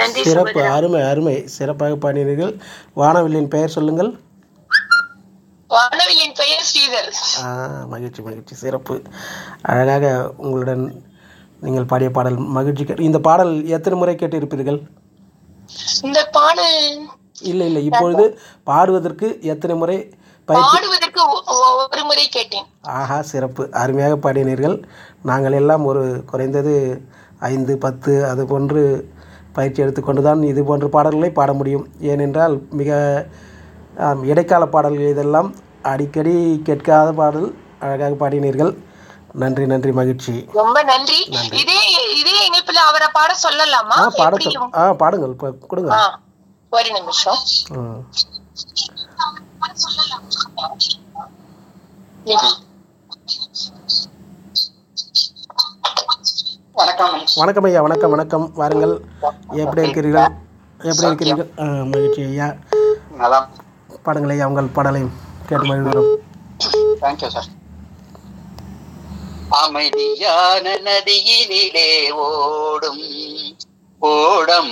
நன்றி சிறப்பு சுபத்ரா. அருமை அருமை சிறப்பாக பாடினீர்கள் வானவில்லின் பெயர் சொல்லுங்கள் வானவிலின் பெயர் ஸ்ரீதர் ஆ, மகிழ்ச்சி மகிழ்ச்சி சிறப்பு அழகாக உங்களுடன் நீங்கள் பாடிய பாடல் மகிழ்ச்சி கே- இந்த பாடல் எத்தனை முறை கேட்டிருப்பீர்கள் இந்த பாடல் இல்லை இல்லை இப்பொழுது பாடுவதற்கு எத்தனை முறை பயிற்சி பாடுவதற்கு ஒ- ஒ- ஒரு முறை கேட்டேன் ஆஹா சிறப்பு அருமையாக பாடினீர்கள் நாங்கள் எல்லாம் ஒரு குறைந்தது ஐந்து பத்து அது போன்று பயிற்சி எடுத்துக்கொண்டு தான் இது போன்ற பாடல்களை பாட முடியும் ஏனென்றால் மிக ஆம், இடைக்கால பாடல்கள் இதெல்லாம் அடிக்கடி கேட்காத பாடல் அழகாக பாடினீர்கள் நன்றி நன்றி மகிழ்ச்சி ரொம்ப நன்றி இதே இதே இணைப்புல அவரை பாட சொல்லலாமா ஆ பாட எப்படி? சொல் ஆ பாடுங்கள் இப்போ கொடுங்க ஆ, ஒரு நிமிஷம் ம். வணக்கம் வணக்கம் ஐயா வணக்கம் வணக்கம் வாருங்கள் எப்படி இருக்கிறீர்கள் எப்படி இருக்கிறீர்கள் ஆ, மகிழ்ச்சி ஐயா நல்லா பாடுங்கள் ஐயா உங்கள் பாடலையும் கேட்டு மகிழ்கிறோம் தேங்க்யூ சார் அமைதியான நதியினிலே ஓடும் ஓடம்